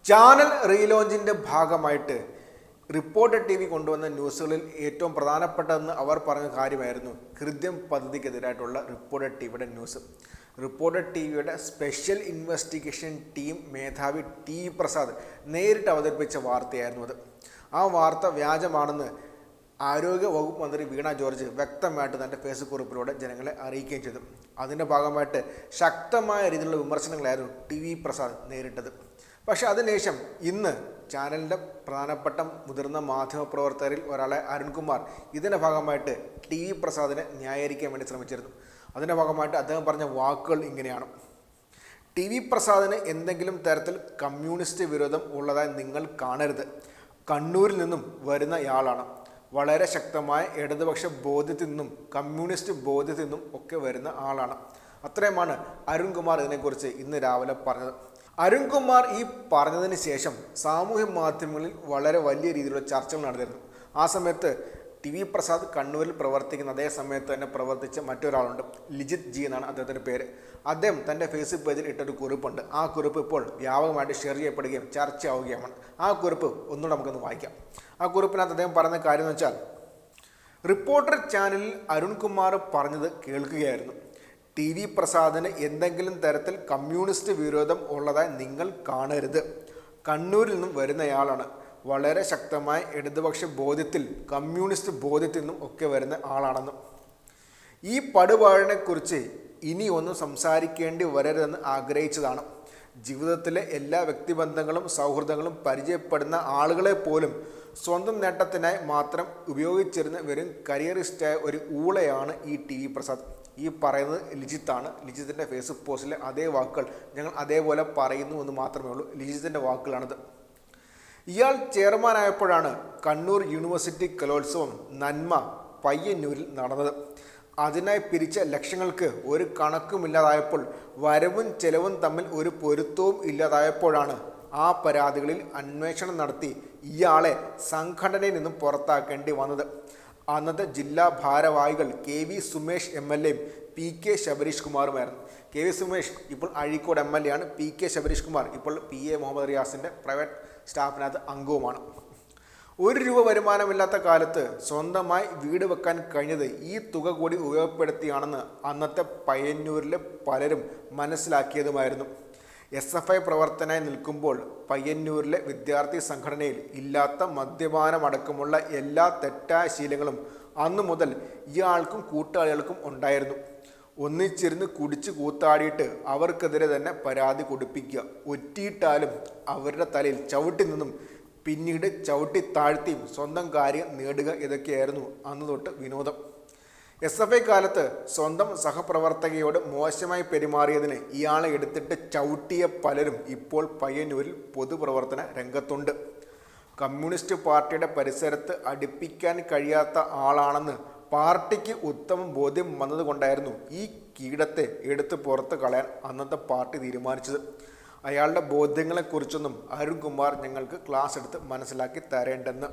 channel റീലോഞ്ചിന്റെ ഭാഗമായിട്ട് reporter T V കൊണ്ടുവന്ന ന്യൂസുകളിൽ ഏറ്റവും പ്രധാനപ്പെട്ടതെന്ന് അവർ പറഞ്ഞ കാര്യമായിരുന്നു ഹൃദയം പദ്ധതിക്കെതിരായിട്ടുള്ള റിപ്പോർട്ടർ ടി വിയുടെ ന്യൂസ് റിപ്പോർട്ടർ ടി വിയുടെ സ്പെഷ്യൽ ഇൻവെസ്റ്റിഗേഷൻ ടീം മേധാവി ടി പ്രസാദ് നേരിട്ട് അവതരിപ്പിച്ച വാർത്തയായിരുന്നു അത് ആ വാർത്ത വ്യാജമാണെന്ന് ആരോഗ്യ വകുപ്പ് മന്ത്രി വീണ ജോർജ് വ്യക്തമായിട്ട് തൻ്റെ ഫേസ്ബുക്ക് കുറിപ്പിലൂടെ ജനങ്ങളെ അറിയിക്കുകയും ചെയ്തു അതിൻ്റെ ഭാഗമായിട്ട് ശക്തമായ രീതിയിലുള്ള വിമർശനങ്ങളായിരുന്നു ടി വി പ്രസാദ് നേരിട്ടത് പക്ഷേ അതിനുശേഷം ഇന്ന് ചാനലിൻ്റെ പ്രധാനപ്പെട്ട മുതിർന്ന മാധ്യമപ്രവർത്തകരിൽ ഒരാളെ അരുൺകുമാർ ഇതിൻ്റെ ഭാഗമായിട്ട് ടി വി പ്രസാദിനെ ന്യായീകരിക്കാൻ വേണ്ടി ശ്രമിച്ചിരുന്നു അതിൻ്റെ ഭാഗമായിട്ട് അദ്ദേഹം പറഞ്ഞ വാക്കുകൾ ഇങ്ങനെയാണ് ടി വി പ്രസാദിന് എന്തെങ്കിലും തരത്തിൽ കമ്മ്യൂണിസ്റ്റ് വിരോധം ഉള്ളതായി നിങ്ങൾ കാണരുത് കണ്ണൂരിൽ നിന്നും വരുന്നയാളാണ് വളരെ ശക്തമായ ഇടതുപക്ഷ ബോധ്യത്തിൽ നിന്നും കമ്മ്യൂണിസ്റ്റ് ബോധ്യത്തിൽ നിന്നും ഒക്കെ വരുന്ന ആളാണ് അത്രയുമാണ് അരുൺകുമാർ ഇതിനെക്കുറിച്ച് ഇന്ന് രാവിലെ പറഞ്ഞത് അരുൺകുമാർ ഈ പറഞ്ഞതിന് ശേഷം സാമൂഹ്യ മാധ്യമങ്ങളിൽ വളരെ വലിയ രീതിയിലുള്ള ചർച്ചകൾ നടന്നിരുന്നു ആ സമയത്ത് ടി വി പ്രസാദ് കണ്ണൂരിൽ പ്രവർത്തിക്കുന്ന അതേ സമയത്ത് തന്നെ പ്രവർത്തിച്ച മറ്റൊരാളുണ്ട് ലിജിത് ജി എന്നാണ് അദ്ദേഹത്തിൻ്റെ പേര് അദ്ദേഹം തൻ്റെ ഫേസ്ബുക്ക് പേജിൽ ഇട്ടൊരു കുറിപ്പുണ്ട് ആ കുറിപ്പ് ഇപ്പോൾ വ്യാപകമായിട്ട് ഷെയർ ചെയ്യപ്പെടുകയും ചർച്ചയാവുകയാണ് ആ കുറിപ്പ് ഒന്നുകൂടെ നമുക്കൊന്ന് വായിക്കാം ആ കുറിപ്പിനകത്ത് അദ്ദേഹം പറയുന്ന കാര്യം എന്ന് വെച്ചാൽ റിപ്പോർട്ടർ ചാനലിൽ അരുൺകുമാർ പറഞ്ഞത് കേൾക്കുകയായിരുന്നു ടി വി പ്രസാദിന് എന്തെങ്കിലും തരത്തിൽ കമ്മ്യൂണിസ്റ്റ് വിരോധം ഉള്ളതായി നിങ്ങൾ കാണരുത് കണ്ണൂരിൽ നിന്നും വരുന്നയാളാണ് വളരെ ശക്തമായ ഇടതുപക്ഷ ബോധ്യത്തിൽ കമ്മ്യൂണിസ്റ്റ് ബോധ്യത്തിൽ നിന്നും ഒക്കെ വരുന്ന ആളാണെന്നും ഈ പടുപാടിനെക്കുറിച്ച് ഇനി ഒന്നും സംസാരിക്കേണ്ടി വരരുതെന്ന് ആഗ്രഹിച്ചതാണ് ജീവിതത്തിലെ എല്ലാ വ്യക്തിബന്ധങ്ങളും സൗഹൃദങ്ങളും പരിചയപ്പെടുന്ന ആളുകളെ പോലും സ്വന്തം നേട്ടത്തിനായി മാത്രം ഉപയോഗിച്ചിരുന്ന വെറും കരിയറിസ്റ്റായ ഒരു ഊളയാണ് ഈ ടി വി പ്രസാദ് ഈ പറയുന്നത് ലിജിത്താണ് ലിജിത്തിൻ്റെ ഫേസ്ബുക്ക് പോസ്റ്റിലെ അതേ വാക്കുകൾ ഞങ്ങൾ അതേപോലെ പറയുന്നു എന്ന് മാത്രമേ ഉള്ളൂ ലിജിത്തിൻ്റെ വാക്കുകളാണിത് ഇയാൾ ചെയർമാനായപ്പോഴാണ് കണ്ണൂർ യൂണിവേഴ്സിറ്റി കലോത്സവം നന്മ പയ്യന്നൂരിൽ നടന്നത് അതിനായി പിരിച്ച ലക്ഷങ്ങൾക്ക് ഒരു കണക്കുമില്ലാതായപ്പോൾ വരവും ചെലവും തമ്മിൽ ഒരു പൊരുത്തവും ഇല്ലാതായപ്പോഴാണ് ആ പരാതികളിൽ അന്വേഷണം നടത്തി ഇയാളെ സംഘടനയിൽ നിന്നും പുറത്താക്കേണ്ടി വന്നത് അന്നത്തെ ജില്ലാ ഭാരവാഹികൾ K V Sumesh M L എയും പി കെ ശബരീഷ് കുമാറുമായിരുന്നു കെ വി സുമേഷ് ഇപ്പോൾ അഴീക്കോട് എം എൽ എ ആണ് പി കെ ശബരീഷ് കുമാർ ഇപ്പോൾ പി എ മുഹമ്മദ് റിയാസിൻ്റെ പ്രൈവറ്റ് സ്റ്റാഫിനകത്ത് അംഗവുമാണ് ഒരു രൂപ വരുമാനമില്ലാത്ത കാലത്ത് സ്വന്തമായി വീട് വെക്കാൻ കഴിഞ്ഞത് ഈ തുക കൂടി ഉപയോഗപ്പെടുത്തിയാണെന്ന് അന്നത്തെ പയ്യന്നൂരിലെ പലരും മനസ്സിലാക്കിയതുമായിരുന്നു എസ് എഫ് ഐ പ്രവർത്തനായി നിൽക്കുമ്പോൾ പയ്യന്നൂരിലെ വിദ്യാർത്ഥി സംഘടനയിൽ ഇല്ലാത്ത മദ്യപാനമടക്കമുള്ള എല്ലാ തെറ്റായ ശീലങ്ങളും അന്നു മുതൽ ഇയാൾക്കും കൂട്ടാളികൾക്കും ഉണ്ടായിരുന്നു ഒന്നിച്ചിരുന്ന് കുടിച്ച് കൂത്താടിയിട്ട് അവർക്കെതിരെ തന്നെ പരാതി കൊടുപ്പിക്കുക ഒറ്റിയിട്ടാലും അവരുടെ തലയിൽ ചവിട്ടി നിന്നും പിന്നീട് ചവിട്ടി താഴ്ത്തിയും സ്വന്തം കാര്യം നേടുക ഇതൊക്കെയായിരുന്നു അന്ന് തൊട്ട് വിനോദം എസ് എഫ് ഐ കാലത്ത് സ്വന്തം സഹപ്രവർത്തകയോട് മോശമായി പെരുമാറിയതിന് ഇയാളെ എടുത്തിട്ട് ചവിട്ടിയ പലരും ഇപ്പോൾ പയ്യന്നൂരിൽ പൊതുപ്രവർത്തന രംഗത്തുണ്ട് കമ്മ്യൂണിസ്റ്റ് പാർട്ടിയുടെ പരിസരത്ത് അടുപ്പിക്കാൻ കഴിയാത്ത ആളാണെന്ന് പാർട്ടിക്ക് ഉത്തമ ബോധ്യം വന്നതുകൊണ്ടായിരുന്നു ഈ കീടത്തെ എടുത്ത് പുറത്ത് കളയാൻ അന്നത്തെ പാർട്ടി തീരുമാനിച്ചത് അയാളുടെ ബോധ്യങ്ങളെക്കുറിച്ചൊന്നും അരുൺകുമാർ ഞങ്ങൾക്ക് ക്ലാസ് എടുത്ത് മനസ്സിലാക്കി തരേണ്ടെന്ന്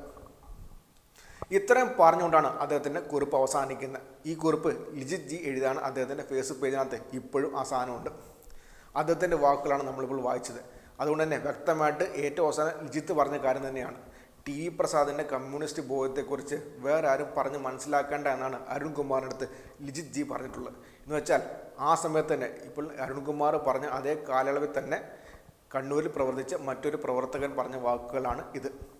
ഇത്രയും പറഞ്ഞുകൊണ്ടാണ് അദ്ദേഹത്തിൻ്റെ കുറിപ്പ് അവസാനിക്കുന്നത് ഈ കുറിപ്പ് ലിജിത് ജി എഴുതാണ് അദ്ദേഹത്തിൻ്റെ ഫേസ്ബുക്ക് പേജിനകത്ത് ഇപ്പോഴും ആ സാധനമുണ്ട് അദ്ദേഹത്തിൻ്റെ വാക്കുകളാണ് നമ്മളിപ്പോൾ വായിച്ചത് അതുകൊണ്ട് തന്നെ വ്യക്തമായിട്ട് ഏറ്റവും അവസാനം ലിജിത്ത് പറഞ്ഞ കാര്യം തന്നെയാണ് ടി വി പ്രസാദിൻ്റെ കമ്മ്യൂണിസ്റ്റ് ബോധത്തെക്കുറിച്ച് വേറെ ആരും പറഞ്ഞ് മനസ്സിലാക്കേണ്ട എന്നാണ് അരുൺകുമാറിൻ്റെ അടുത്ത് ലിജിത് ജി പറഞ്ഞിട്ടുള്ളത് എന്ന് വെച്ചാൽ ആ സമയത്ത് തന്നെ ഇപ്പോൾ അരുൺകുമാർ പറഞ്ഞ അതേ കാലയളവിൽ തന്നെ കണ്ണൂരിൽ പ്രവർത്തിച്ച മറ്റൊരു പ്രവർത്തകൻ പറഞ്ഞ വാക്കുകളാണ് ഇത്